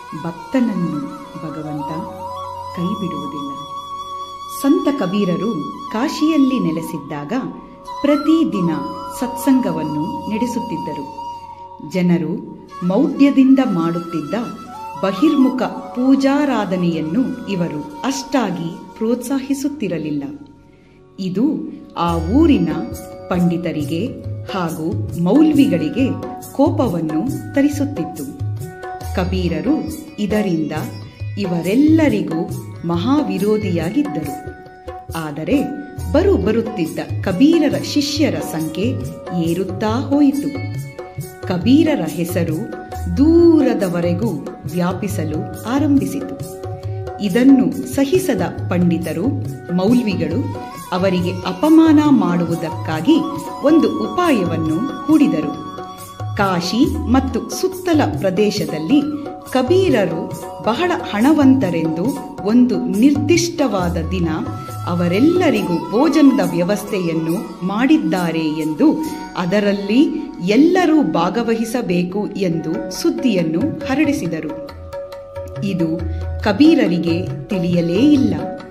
ಭಕ್ತನನ್ನು ಭಗವಂತ ಕೈ ಬಿಡುವುದಿಲ್ಲ ಸಂತ ಕಬೀರರು ಕಾಶಿಯಲ್ಲಿ ನೆಲೆಸಿದ್ದಾಗ ಪ್ರತಿದಿನ ಸತ್ಸಂಗವನ್ನು ನಡೆಸುತ್ತಿದ್ದರು ಜನರು ಮೌಢ್ಯದಿಂದ ಮಾಡುತ್ತಿದ್ದ ಬಹಿರ್ಮುಖ ಪೂಜಾರಾಧನೆಯನ್ನು ಇವರು ಅಷ್ಟಾಗಿ ಪ್ರೋತ್ಸಾಹಿಸುತ್ತಿರಲಿಲ್ಲ ಇದು ಆ ಊರಿನ ಪಂಡಿತರಿಗೆ ಹಾಗೂ ಮೌಲ್ವಿಗಳಿಗೆ ಕೋಪವನ್ನು ತರಿಸುತ್ತಿತ್ತು ಕಬೀರರು ಇದರಿಂದ ಇವರೆಲ್ಲರಿಗೂ ಮಹಾವಿರೋಧಿಯಾಗಿದ್ದರು ಆದರೆ ಬರು ಬರುತ್ತಿದ್ದ ಕಬೀರರ ಶಿಷ್ಯರ ಸಂಖ್ಯೆ ಏರುತ್ತಾ ಹೋಯಿತು ಕಬೀರರ ಹೆಸರು ದೂರದವರೆಗೂ ವ್ಯಾಪಿಸಲು ಆರಂಭಿಸಿತು ಇದನ್ನು ಸಹಿಸದ ಪಂಡಿತರು ಮೌಲ್ವಿಗಳು ಅವರಿಗೆ ಅಪಮಾನ ಮಾಡುವುದಕ್ಕಾಗಿ ಒಂದು ಉಪಾಯವನ್ನು ಹೂಡಿದರು ಕಾಶಿ ಮತ್ತು ಸುತ್ತಲ ಪ್ರದೇಶದಲ್ಲಿ ಕಬೀರರು ಬಹಳ ಹಣವಂತರೆಂದು ಒಂದು ನಿರ್ದಿಷ್ಟವಾದ ದಿನ ಅವರೆಲ್ಲರಿಗೂ ಭೋಜನದ ವ್ಯವಸ್ಥೆಯನ್ನು ಮಾಡಿದ್ದಾರೆ ಎಂದು ಅದರಲ್ಲಿ ಎಲ್ಲರೂ ಭಾಗವಹಿಸಬೇಕು ಎಂದು ಸುದ್ದಿಯನ್ನು ಹರಡಿಸಿದರು ಇದು ಕಬೀರರಿಗೆ ತಿಳಿಯಲೇ ಇಲ್ಲ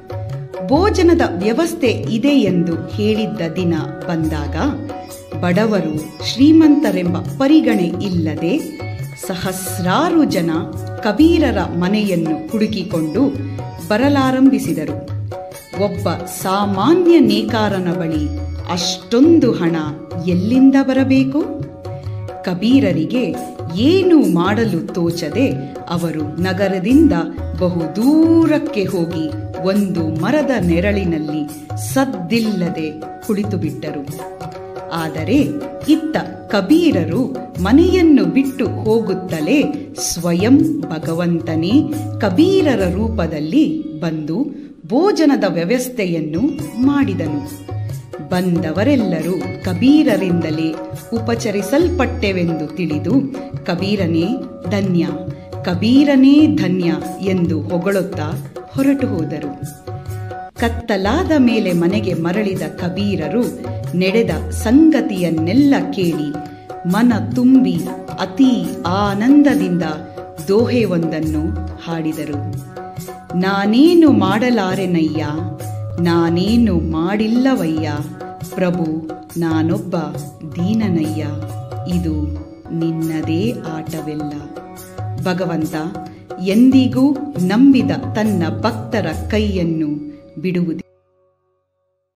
ಭೋಜನದ ವ್ಯವಸ್ಥೆ ಇದೆ ಎಂದು ಹೇಳಿದ್ದ ದಿನ ಬಂದಾಗ ಬಡವರು ಶ್ರೀಮಂತರೆಂಬ ಪರಿಗಣೆ ಇಲ್ಲದೆ ಸಹಸ್ರಾರು ಜನ ಕಬೀರರ ಮನೆಯನ್ನು ಹುಡುಕಿಕೊಂಡು ಬರಲಾರಂಭಿಸಿದರು ಒಬ್ಬ ಸಾಮಾನ್ಯ ನೇಕಾರನ ಬಳಿ ಅಷ್ಟೊಂದು ಹಣ ಎಲ್ಲಿಂದ ಬರಬೇಕು ಕಬೀರರಿಗೆ ಏನು ಮಾಡಲು ತೋಚದೆ ಅವರು ನಗರದಿಂದ ಬಹು ದೂರಕ್ಕೆ ಹೋಗಿ ಒಂದು ಮರದ ನೆರಳಿನಲ್ಲಿ ಸದ್ದಿಲ್ಲದೆ ಕುಳಿತುಬಿಟ್ಟರು ಆದರೆ ಇತ್ತ ಕಬೀರರು ಮನೆಯನ್ನು ಬಿಟ್ಟು ಹೋಗುತ್ತಲೇ ಸ್ವಯಂ ಭಗವಂತನೇ ಕಬೀರರ ರೂಪದಲ್ಲಿ ಬಂದು ಭೋಜನದ ವ್ಯವಸ್ಥೆಯನ್ನು ಮಾಡಿದನು ಬಂದವರೆಲ್ಲರೂ ಕಬೀರರಿಂದಲೇ ಉಪಚರಿಸಲ್ಪಟ್ಟೆವೆಂದು ತಿಳಿದು ಕಬೀರನೇ ಧನ್ಯ ಕಬೀರನೇ ಧನ್ಯ ಎಂದು ಹೊಗಳುತ್ತಾ ಹೊರಟು ಹೋದರು ಕತ್ತಲಾದ ಮೇಲೆ ಮನೆಗೆ ಮರಳಿದ ಕಬೀರರು ನಡೆದ ಸಂಗತಿಯನ್ನೆಲ್ಲ ಕೇಳಿ ಮನ ತುಂಬಿ ಅತೀ ಆನಂದದಿಂದ ದೋಹೆಯೊಂದನ್ನು ಹಾಡಿದರು ನಾನೇನು ಮಾಡಲಾರೆನಯ್ಯ ನಾನೇನು ಮಾಡಿಲ್ಲವಯ್ಯ ಪ್ರಭು ನಾನೊಬ್ಬ ದೀನನಯ್ಯ ಇದು ನಿನ್ನದೇ ಆಟವೆಲ್ಲ ಭಗವಂತ ಎಂದಿಗೂ ನಂಬಿದ ತನ್ನ ಭಕ್ತರ ಕೈಯನ್ನು ಬಿಡುವುದಿಲ್ಲ